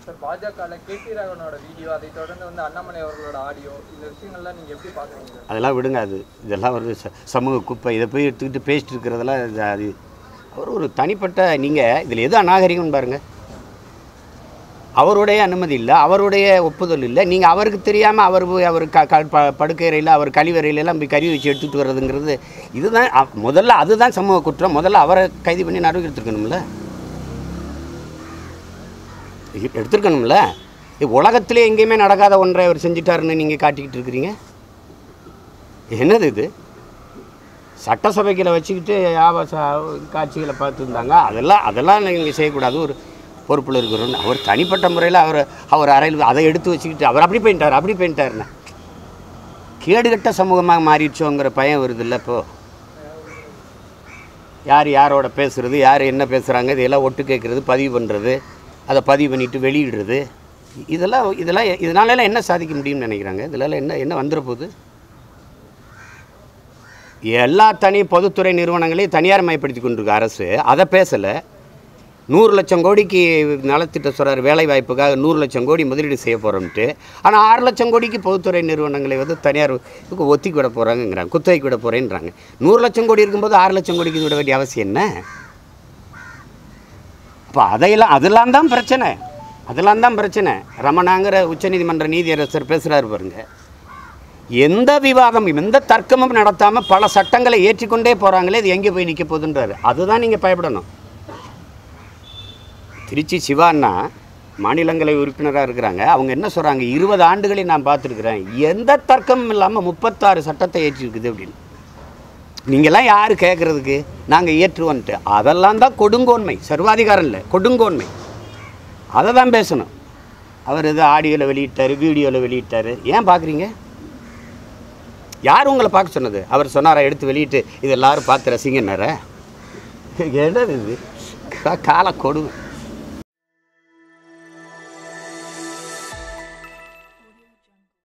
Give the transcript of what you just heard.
sir பாஜகவில் கேடி ராகவனோட video அதை தொடர்ந்து வந்து அண்ணாமலை அவர்களோட ஆடியோ இந்த விஷயங்கள்லாம் நீங்கள் எப்படி பார்க்குறீங்க சார் அதெல்லாம் விடுங்க அது இதெல்லாம் ஒரு ச- சமூக குப்பை இதை போய் எடுத்துக்கிட்டு பேசிட்டு இருக்கிறதெல்லாம் இது- அது அவர் ஒரு தனிப்பட்ட நீங்கள் இதில் எது அநாகரிகம்னு பாருங்கள் அவருடைய அனுமதி இல்லை அவருடைய ஒப்புதல் இல்லை நீங்கள் அவருக்கு தெரியாமல் அவர் போய் அவர் க க ப படுக்கையறையில் அவர் கழிவறையில எல்லாம் போய் கறி வச்சு எடுத்துகிட்டு வர்றதுங்கிறது இதுதான் அ- முதல்ல அதுதான் சமூக குற்றம் முதல்ல அவரை கைது பண்ணி நடவடிக்கை எடுத்துருக்கணும்ல எ- எடுத்திருக்கணும்ல இது உலகத்திலே எங்கேயுமே நடக்காத ஒன்றை அவர் செஞ்சிட்டாருன்னு நீங்கள் காட்டிக்கிட்டு இருக்கிறீங்க என்னது இது சட்டசபைகளை வச்சுக்கிட்டு ஆபாச காட்சிகளை பார்த்துருந்தாங்க அதெல்லாம் அதெல்லாம் நீங்கள் செய்யக்கூடாது ஒரு பொறுப்பில் இருக்கிறோன்னு அவர் தனிப்பட்ட முறையில் அவர் அவர் அறையில் அதை எடுத்து வச்சுக்கிட்டு அவர் அப்படி போயிட்டார் அப்படி போயிட்டாருண்ணே கேடுகட்ட சமூகமாக மாறிடுச்சோங்கிற பயம் வருது இல்லை இப்போ யார் யாரோட பேசுகிறது யார் என்ன பேசுகிறாங்க இதெல்லாம் ஒட்டு கேட்குறது பதிவு பண்ணுறது அதை பதிவு பண்ணிட்டு வெளியிடுறது இதெல்லாம் இதெல்லாம் இதனாலலாம் என்ன சாதிக்க முடியும்னு நினைக்கிறாங்க இதெல்லாம் என்ன என்ன வந்துட போகுது எல்லா தனி பொதுத்துறை நிறுவனங்களையும் தனியார் மயப்படுத்தி கொண்டிருக்க அரசு அதை பேசலை நூறு லட்சம் கோடிக்கு நலத்திட்ட சொல்கிறார் வேலை வாய்ப்புக்காக நூறு லட்சம் கோடி முதலீடு செய்ய போகிறோம்ட்டு ஆனால் ஆறு லட்சம் கோடிக்கு பொதுத்துறை நிறுவனங்களை வந்து தனியார் இதுக்கு ஒத்திக்கு விட போகிறாங்கங்கிறாங்க குத்தகைக்கு விட போகிறேன்றாங்க நூறு லட்சம் கோடி இருக்கும்போது ஆறு லட்சம் கோடிக்கு விட வேண்டிய அவசியம் என்ன அப்போ அதையெல்லாம் அதெல்லாம் தான் பிரச்சனை அதெல்லாம் தான் பிரச்சனை ரமணாங்கிற உச்சநீதிமன்ற நீதியரசர் பேசுகிறாரு பாருங்க எந்த விவாதம் எந்த தர்க்கமும் நடத்தாமல் பல சட்டங்களை ஏற்றிக்கொண்டே போகிறாங்களே இது எங்கே போய் நிற்க போகுதுன்றாரு அதுதான் நீங்கள் பயப்படணும் திருச்சி சிவான்னா மாநிலங்களவை உறுப்பினராக இருக்கிறாங்க அவங்க என்ன சொல்கிறாங்க இருபது ஆண்டுகளை நான் பார்த்துருக்குறேன் எந்த தர்க்கமும் இல்லாமல் முப்பத்தாறு சட்டத்தை ஏற்றிருக்குது அப்படின்னு நீங்கள்லாம் யார் கேட்குறதுக்கு நாங்கள் ஏற்றுவோன்ட்டு அதெல்லாம் தான் கொடுங்கோன்மை சர்வாதிகாரம் இல்லை கொடுங்கோன்மை அதை தான் பேசணும் அவர் இது ஆடியோவில் வெளியிட்டார் வீடியோவில் வெளியிட்டார் ஏன் பார்க்குறீங்க யார் உங்களை பார்க்க சொன்னது அவர் சொன்னாரா எடுத்து வெளியிட்டு இது எல்லாரும் பார்த்து ரசிங்கன்னார என்னது இது கா- கால கொடுமை